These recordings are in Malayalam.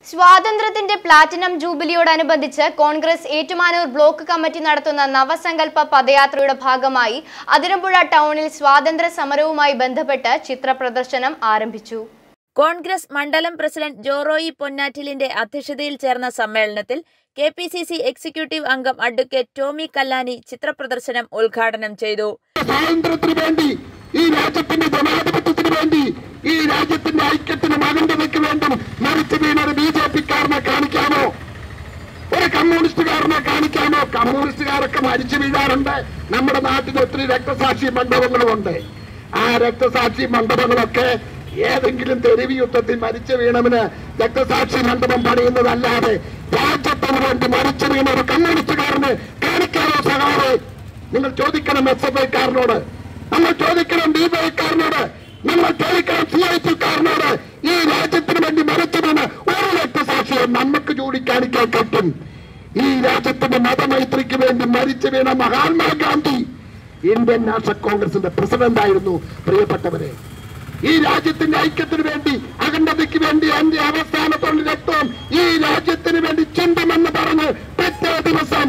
സ്വാതന്ത്ര്യത്തിന്റെ പ്ലാറ്റിനം ജൂബിലിയോടനുബന്ധിച്ച് കോൺഗ്രസ് ഏറ്റുമാനൂർ ബ്ലോക്ക് കമ്മിറ്റി നടത്തുന്ന നവസങ്കല്പ പദയാത്രയുടെ ഭാഗമായി അതിരമ്പുഴ ടൗണിൽ സ്വാതന്ത്ര്യ സമരവുമായി ബന്ധപ്പെട്ട് ചിത്രപ്രദർശനം ആരംഭിച്ചു കോൺഗ്രസ് മണ്ഡലം പ്രസിഡന്റ് ജോറോയി പൊന്നാറ്റിലിന്റെ അധ്യക്ഷതയിൽ ചേർന്ന സമ്മേളനത്തിൽ K P C C executive അംഗം അഡ്വക്കേറ്റ് ടോമി കല്ലാനി ചിത്രപ്രദർശനം ഉദ്ഘാടനം ചെയ്തു സ്വാതന്ത്ര്യത്തിന് വേണ്ടി ഈ രാജ്യത്തിന്റെ ജനാധിപത്യത്തിന് വേണ്ടി ഈ രാജ്യത്തിന്റെ ഐക്യത്തിന് അഖണ്ഡതയ്ക്ക് വേണ്ടി മരിച്ചു വീണ ഒരു ബി ജെ പിക്കാരനെ കാണിക്കാമോ ഒരു കമ്മ്യൂണിസ്റ്റുകാരനെ കാണിക്കാമോ കമ്മ്യൂണിസ്റ്റുകാരൊക്കെ മരിച്ചു വീഴാറുണ്ട് നമ്മുടെ നാട്ടിൽ ഒത്തിരി രക്തസാക്ഷി മണ്ഡപങ്ങളുമുണ്ട് ആ രക്തസാക്ഷി മണ്ഡപങ്ങളൊക്കെ ഏതെങ്കിലും തെരുവ് യുദ്ധത്തിൽ മരിച്ചു വീണവന് രക്തസാക്ഷി മണ്ഡപം പണിയുന്നതല്ലാതെ രാജ്യത്തിന് വേണ്ടി മരിച്ചു വീണ ഒരു കമ്മ്യൂണിസ്റ്റുകാരന് കാണിക്കാമോ സഹാറെ നിങ്ങൾ ചോദിക്കണം എസ് എഫ് ഐക്കാരനോട് നമ്മൾ ചോദിക്കണം ഡി വൈ കാരനോട് നമ്മൾ ചോദിക്കണം സി ഐ കാരനോട് ഈ രാജ്യത്തിന് വേണ്ടി മരിച്ചു വീണ് ഒരു രക്തസാക്ഷിയെ നമുക്ക് ചൂണ്ടിക്കാണിക്കാൻ പറ്റും ഈ രാജ്യത്തിന്റെ മതമൈത്രിക്ക് വേണ്ടി മരിച്ചു വീണ മഹാത്മാഗാന്ധി ഇന്ത്യൻ നാഷണൽ കോൺഗ്രസിന്റെ പ്രസിഡന്റ് ആയിരുന്നു പ്രിയപ്പെട്ടവരെ ഈ രാജ്യത്തിന്റെ ഐക്യത്തിന് വേണ്ടി അഖണ്ഡതയ്ക്ക് വേണ്ടി എന്റെ അവസാനത്തുള്ള രക്തം ഈ രാജ്യത്തിന് വേണ്ടി ചിന്തമെന്ന് പറഞ്ഞ് പിറ്റേ ദിവസം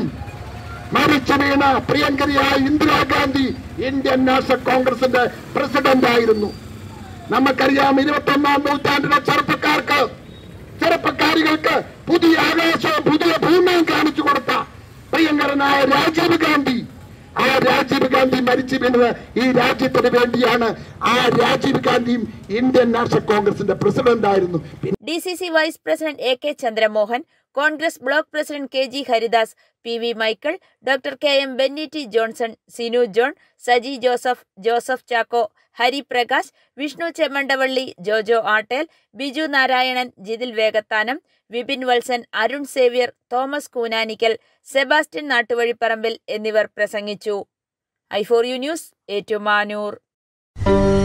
മരിച്ചു വീണ പ്രിയങ്കരിയായ ഇന്ദിരാഗാന്ധി ഇന്ത്യൻ നാഷണൽ കോൺഗ്രസിന്റെ പ്രസിഡന്റ് ആയിരുന്നു നമുക്കറിയാം ഇരുപത്തി ഒന്നാം നൂറ്റാണ്ടിലെ ചെറുപ്പക്കാർക്ക് ചെറുപ്പക്കാരികൾക്ക് പുതിയ ആകാശവും പുതിയ ഭൂമിയും കാണിച്ചു കൊടുത്ത പ്രിയങ്കരനായ രാജീവ് ഗാന്ധി ആ രാജീവ് ഗാന്ധി മരിച്ചു വീണത് ഈ രാജ്യത്തിന് വേണ്ടിയാണ് ആ രാജീവ് ഗാന്ധിയും ഇന്ത്യൻ നാഷണൽ കോൺഗ്രസിന്റെ പ്രസിഡന്റ് ആയിരുന്നു D C C vice president A K Chandramohan Congress block president K G Haridas P V Michael doctor K M Benny T Johnson Sinu John Saji Joseph Joseph Chacko Hariprakash Vishnu Chemmandavalli Jojo Attel Biju Narayanan Jithil Vegathanam Vipin Valsan Arun Xavier Thomas Koonanickal Sebastian Nattuvazhiparambil എന്നിവർ പ്രസംഗിച്ചു I for U news Ettumanoor